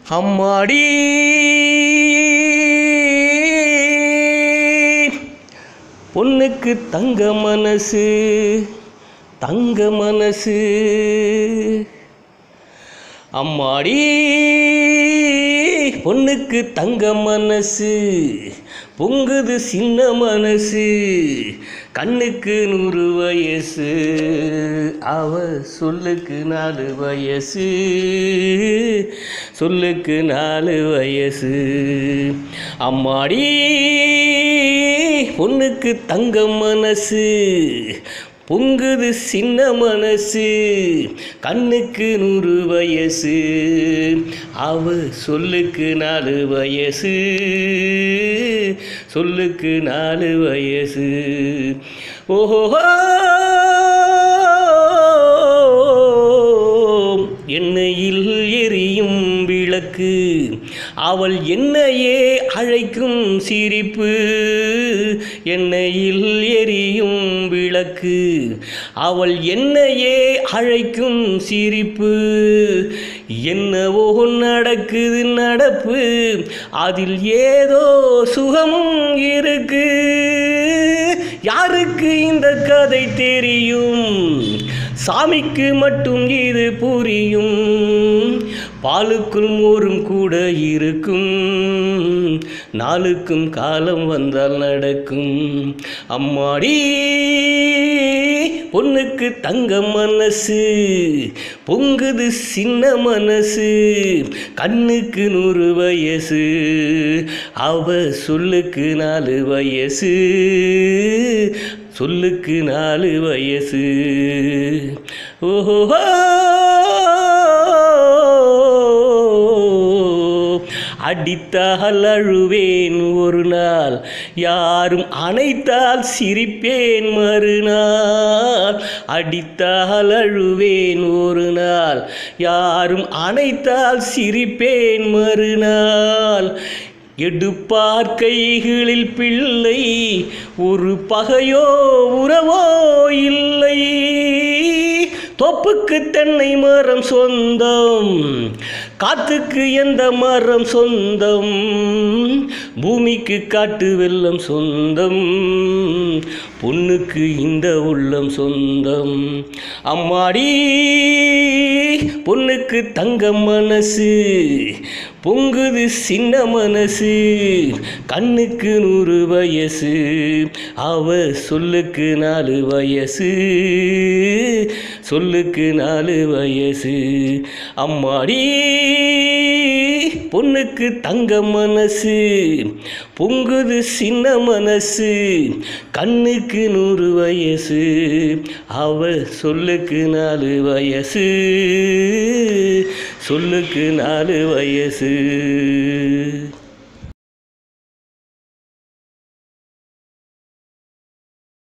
அம்மாடி பொண்ணுக்கு தங்க மனசு தங்க மனசு அம்மாடி பொண்ணுக்கு தங்க மனசு பொங்குது சின்ன மனசு கண்ணுக்கு நூறு வயசு அவ சொல்லுக்கு நாலு வயசு சொல்லுக்கு நாலு வயசு அம்மாடி பொண்ணுக்கு தங்க மனசு பொங்குது சின்ன மனசு கண்ணுக்கு நூறு வயசு அவ சொல்லுக்கு நாலு வயசு சொல்லுக்கு நாலு வயசு ஓஹோ எண்ணெயில் எரியும் விளக்கு அவள் என்னையே அழைக்கும் சிரிப்பு எண்ணெயில் எரியும் விளக்கு அவள் என்னையே அழைக்கும் சிரிப்பு என்னவோ நடக்குது நடப்பு அதில் ஏதோ சுகமும் இருக்கு யாருக்கு இந்த கதை தெரியும் சாமிக்கு மட்டும் இது புரியும் பாலுக்குள் மோரும் கூட இருக்கும் நாளுக்கும் காலம் வந்தால் நடக்கும் அம்மாடி பொண்ணுக்கு தங்க மனசு பொங்குது சின்ன மனசு கண்ணுக்கு நூறு வயசு அவ சொல்லுக்கு நாலு வயசு சொல்லுக்கு நாலு வயசு ஓஹோ அடித்தால் அழுவேன் ஒரு நாள் யாரும் அணைத்தால் சிரிப்பேன் மறுநாள் அடித்தால் அழுவேன் ஒரு நாள் யாரும் அணைத்தால் சிரிப்பேன் மறுநாள் எடுப்பார் கைகளில் பிள்ளை ஒரு பகையோ உறவோ இல்லை தோப்புக்கு தென்னை மரம் சொந்தம் காத்துக்கு எந்த மரம் சொந்தம் பூமிக்கு காட்டு வெள்ளம் சொந்தம் பொண்ணுக்கு இந்த உள்ளம் சொந்தம் அம்மாடி பொண்ணுக்கு தங்க மனசு பொங்குது சின்ன மனசு கண்ணுக்கு நூறு வயசு அவ சொல்லுக்கு நாலு வயசு சொல்லுக்கு நாலு வயசு அம்மாடி பொண்ணுக்கு தங்க மனசு பொங்குது சின்ன மனசு கண்ணுக்கு நூறு வயசு அவ சொல்லுக்கு நாலு வயசு சொல்லுக்கு நாலு வயசு